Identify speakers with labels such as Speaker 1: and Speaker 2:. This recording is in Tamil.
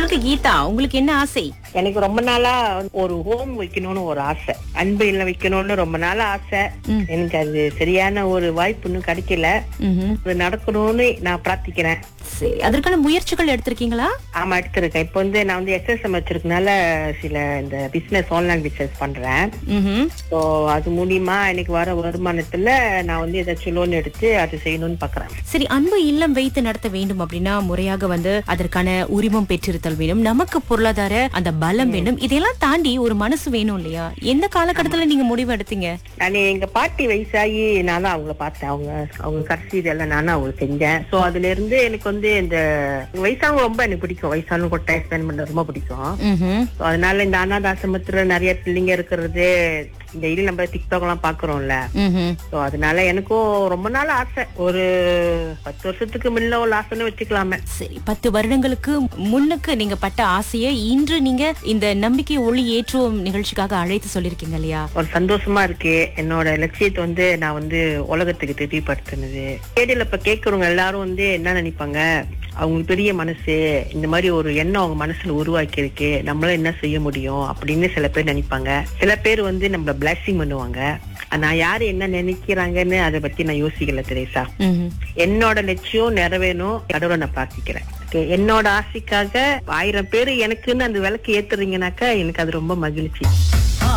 Speaker 1: சொல்லுங்க கீதா உங்களுக்கு என்ன ஆசை
Speaker 2: எனக்கு ரொம்ப நாளா ஒரு ஹோம் வைக்கணும்னு ஒரு ஆசை அன்பு இல்ல வைக்கணும்னு ரொம்ப நாளா ஆசை
Speaker 1: ம்.
Speaker 2: எனக்கு அது சரியான ஒரு வாய்ப்பு இன்னும் கிடைக்கல
Speaker 1: ம்ஹும்.
Speaker 2: அது நடக்கணும்னு நான் பிரார்த்திக்கிறேன்
Speaker 1: சரி அதற்கான முயற்சிகள் எடுத்திருக்கீங்களா
Speaker 2: ஆமா எடுத்திருக்கேன் இப்போ வந்து நான் வந்து எக்ஸசைஸ் வச்சிருக்கனால சில இந்த பிசினஸ் ஆன்லைன் பிசினஸ் பண்றேன்
Speaker 1: ம்ஹும்.
Speaker 2: ஸோ அது மூலியமா எனக்கு வர வருமானத்துல நான் வந்து ஏதாச்சும் லோன் எடுத்து அது செய்யணும்னு பாக்குறேன்
Speaker 1: சரி அன்பு இல்லம் வைத்து நடத்த வேண்டும் அப்படின்னா முறையாக வந்து அதற்கான உரிமம் பெற்றிருத்தல் வேணும் நமக்கு பொருளாதார அந்த பலம் வேணும் இதெல்லாம் தாண்டி ஒரு மனசு வேணும் இல்லையா எந்த காலகட்டத்துல நீங்க முடிவு எடுத்தீங்க
Speaker 2: நான் எங்க பாட்டி வயசாகி நான் தான் அவங்கள பார்த்தேன் அவங்க அவங்க கடைசி இதெல்லாம் நானும் அவங்களுக்கு செஞ்சேன் ஸோ அதுல இருந்து எனக்கு வந்து இந்த வயசானவங்க ரொம்ப எனக்கு பிடிக்கும் வயசானவங்க கூட டைம் ஸ்பெண்ட் பண்ண ரொம்ப பிடிக்கும்
Speaker 1: ம்ஹும்.
Speaker 2: So, அதனால இந்த அனாத ஆசிரமத்துல நிறைய பிள்ளைங்க இருக்கிறது டெய்லி நம்ம டிக்டாக் எல்லாம் பாக்குறோம்ல
Speaker 1: ம்ஹும்.
Speaker 2: ஸோ அதனால எனக்கும் ரொம்ப நாள் ஆசை ஒரு பத்து வருஷத்துக்கு முன்ன ஒரு ஆசைன்னு வச்சுக்கலாமே
Speaker 1: சரி பத்து வருடங்களுக்கு முன்னுக்கு நீங்க பட்ட ஆசையை இன்று நீங்க இந்த நம்பிக்கை ஒளி ஏற்றுவோம் நிகழ்ச்சிக்காக அழைத்து சொல்லிருக்கீங்க இல்லையா
Speaker 2: ஒரு சந்தோஷமா இருக்கு என்னோட லட்சியத்தை வந்து நான் வந்து உலகத்துக்கு தெரியப்படுத்தினது ரேடியோல இப்ப கேக்குறவங்க எல்லாரும் வந்து என்ன நினைப்பாங்க அவங்களுக்கு பெரிய மனசு இந்த மாதிரி ஒரு எண்ணம் அவங்க மனசுல உருவாக்கி இருக்கு நம்மளால என்ன செய்ய முடியும் அப்படின்னு சில பேர் நினைப்பாங்க சில பேர் வந்து நம்மள பிளஸிங் பண்ணுவாங்க நான் யாரு என்ன நினைக்கிறாங்கன்னு அதை பத்தி நான் யோசிக்கல தெரேசா
Speaker 1: ம்ஹும்.
Speaker 2: என்னோட லட்சியம் நிறைவேணும் கடவுளை நான் பிரார்த்திக்கிறேன் Okay, என்னோட ஆசைக்காக ஆயிரம் பேர் எனக்குன்னு அந்த விளக்கு ஏத்துறீங்கனாக்கா எனக்கு அது ரொம்ப மகிழ்ச்சி